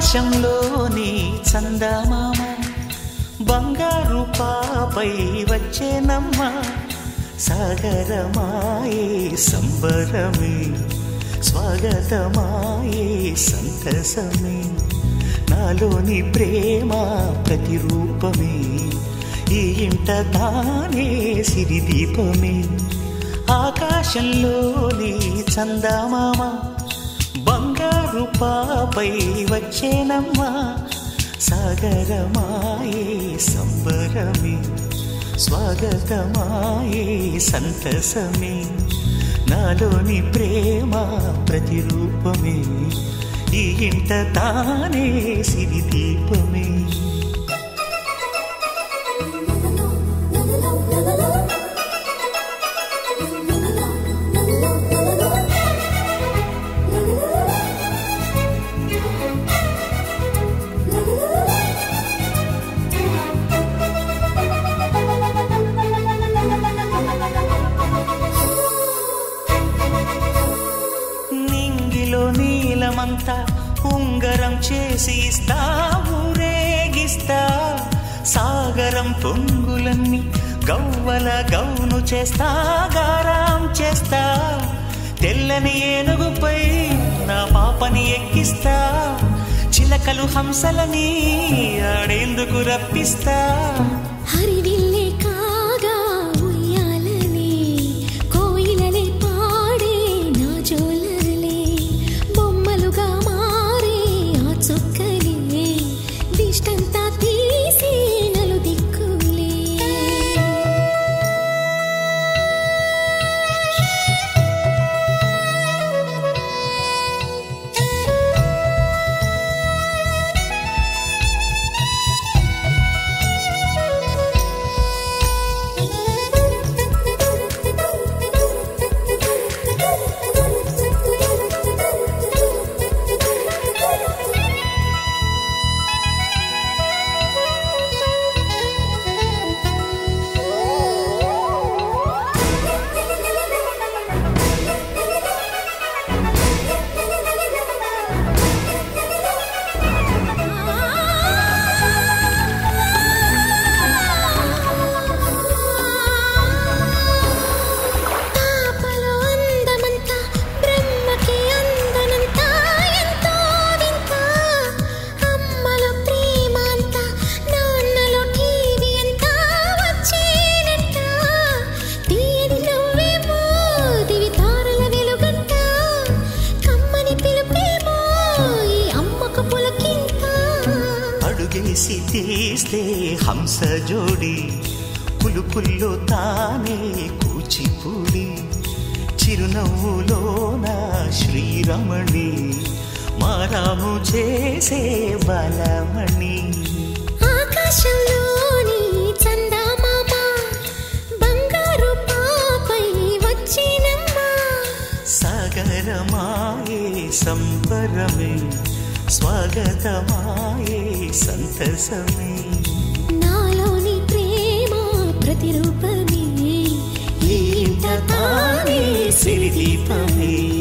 ఆకాశంలోని చందమామ బంగారు పాపై వచ్చేనమ్మ సాగరమాయే సంబరమే స్వాగతమాయే సంతసమే నాలోని ప్రేమ ప్రతిరూపమే ఈ ఇంట తానే సిరిదీపమే ఆకాశంలోని చందమామ బంగారు పాపై వచ్చేనమ్మా సాగరమాయే సంబరమే స్వాగతమాయే సంతసమే నాలోని ప్రేమ ప్రతిరూపమే ఈ ఇంట తానే సిరిదీపమే నింగిలో నీలమంతా ఉంగరం చేసి ఇస్తా ఊరేగిస్తా సాగరం పొంగులన్నీ గవ్వల గౌను చేస్తా గారాం చేస్తా తెల్లని ఏనుగుపై నా పాపని ఎక్కిస్తా చిలకలు హంసలని ఆడేందుకు రప్పిస్తా హరివిల్లే కాగా ఉయ్యాలలే కోయిలలే పాడే నా జోలలే బొమ్మలుగా మారే ఆ చుక్కలే దిష్టంతా తీసి నలు దిక్కులే పాపలో అందమంతా బ్రహ్మకి అందనంతా ఎంతో వింత అమ్మలో ప్రేమ అంతా నాన్నలో టీవీ అంతా వచ్చేనంట తీయని నువ్వేమో దివి తారల వెలుగంట కమ్మని పిలుపేమో ఈ అమ్మకు పులకింత అడుగేసి తీస్తే హంస జోడి పులుపుల్లో తానే కూచిపూడి చిరునవ్వులోన శ్రీరమణి మారాము చేసే బలమణి ఆకాశంలోని చందమామ బంగారు పాపై వచ్చినమ్మా సాగరమాయే సంబరమే స్వాగతమాయే సంతసమే నాలోని ప్రేమ ప్రతిరూపమే ఈ ఇంట తానే సిరిదీపమే